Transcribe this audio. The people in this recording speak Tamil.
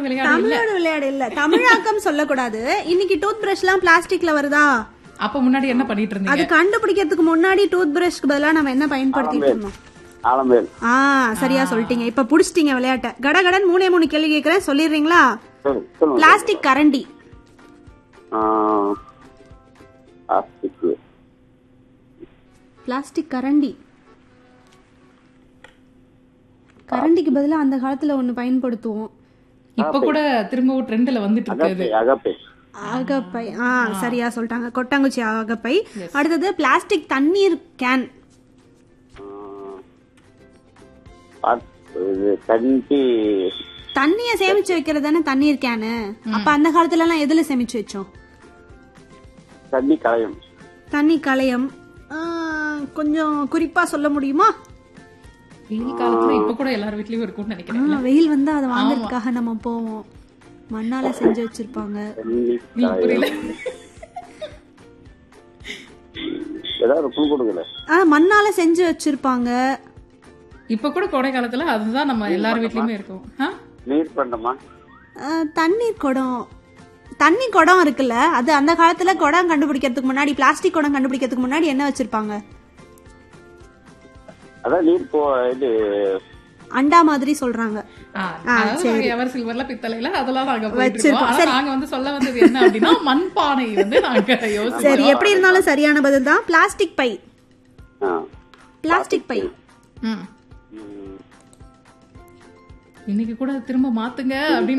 விளையாடு இல்ல தமிழோட விளையாடு இல்ல தமிழாக்கம் சொல்லக்கூடாது இன்னைக்கு டூத் பிரஷ் எல்லாம் பிளாஸ்டிக்ல வருதா அப்ப முன்னாடி என்ன பண்ணிட்டு அது இருந்தீங்க கண்டுபிடிக்கிறதுக்கு முன்னாடி டூத் பிரஷ்க்கு பதிலா நம்ம என்ன பயன்படுத்திட்டு இருந்தோம் ஆலம்பேல் ஆ சரியா சொல்லிட்டீங்க இப்ப புடிச்சிட்டீங்க விளையாட்ட கடகடன் மூணே மூணு கேள்வி கேக்குறேன் சொல்லிடுறீங்களா சரி சொல்லுங்க பிளாஸ்டிக் கரண்டி பிளாஸ்டிக் பிளாஸ்டிக் கரண்டி கரண்டிக்கு பதிலா அந்த காலத்துல ஒண்ணு பயன்படுத்துவோம் இப்ப கூட திரும்பவும் ட்ரெண்ட்ல வந்துட்டு இருக்கு அகப்பை அகப்பை அகப்பை ஆ சரியா சொல்லிட்டாங்க கொட்டாங்குச்சி அகப்பை அடுத்தது பிளாஸ்டிக் தண்ணீர் கேன் ஆ, பாத்- இது கஞ்சி தண்ணிய சேமிச்சு வைக்கிறது தானே தண்ணீர் கேனு அப்ப அந்த காலத்துல எல்லாம் எதுல சேமிச்சு வச்சோம் தண்ணி களையம் தண்ணி களையம் ஆ, கொஞ்சம் குறிப்பா சொல்ல முடியுமா வெயில் காலத்துல இப்ப கூட எல்லார் வீட்லயும் இருக்கும்னு நினைக்கிறேன் ஆ, வெயில் வந்தா அதை வாங்குறதுக்காக நம்ம போவோம் மண்ணால செஞ்சு வச்சிருப்பாங்க தண்ணி நீங்க புரியல ஏதாவது ஒரு குழு கொடுக்கல ஆ மண்ணால செஞ்சு வச்சிருப்பாங்க இப்ப கூட கோடை காலத்துல அதுதான் நம்ம எல்லார் வீட்லயுமே இருக்கும் ஆ? நீர் பண்டமா ஆ, தண்ணீர் குடம் தண்ணி குடம் இருக்குல்ல அது அந்த காலத்துல குடம் கண்டுபிடிக்கிறதுக்கு முன்னாடி பிளாஸ்டிக் குடம் கண்டுபிடிக்கிறதுக்கு முன்னாடி என்ன வச்சிருப்பாங்க அதான் நீர் போ இது அண்டா மாதிரி சொல்றாங்க ஆ, அதாவது நாங்க எவர் சில்வர்ல பித்தளைல அதெல்லாம் நாங்க போயிட்டு வச்சிருக்கோம். இருக்கோம். ஆனா நாங்க வந்து சொல்ல வந்தது என்ன அப்படின்னா மண்பானை வந்து நாங்க சரி யோசிச்சோம் எப்படி இருந்தாலும் சரியான பதில் தான் பிளாஸ்டிக் பை ஆ. பிளாஸ்டிக் பை ம். ம். இன்னைக்கு கூட திரும்ப மாத்துங்க அப்படின்னு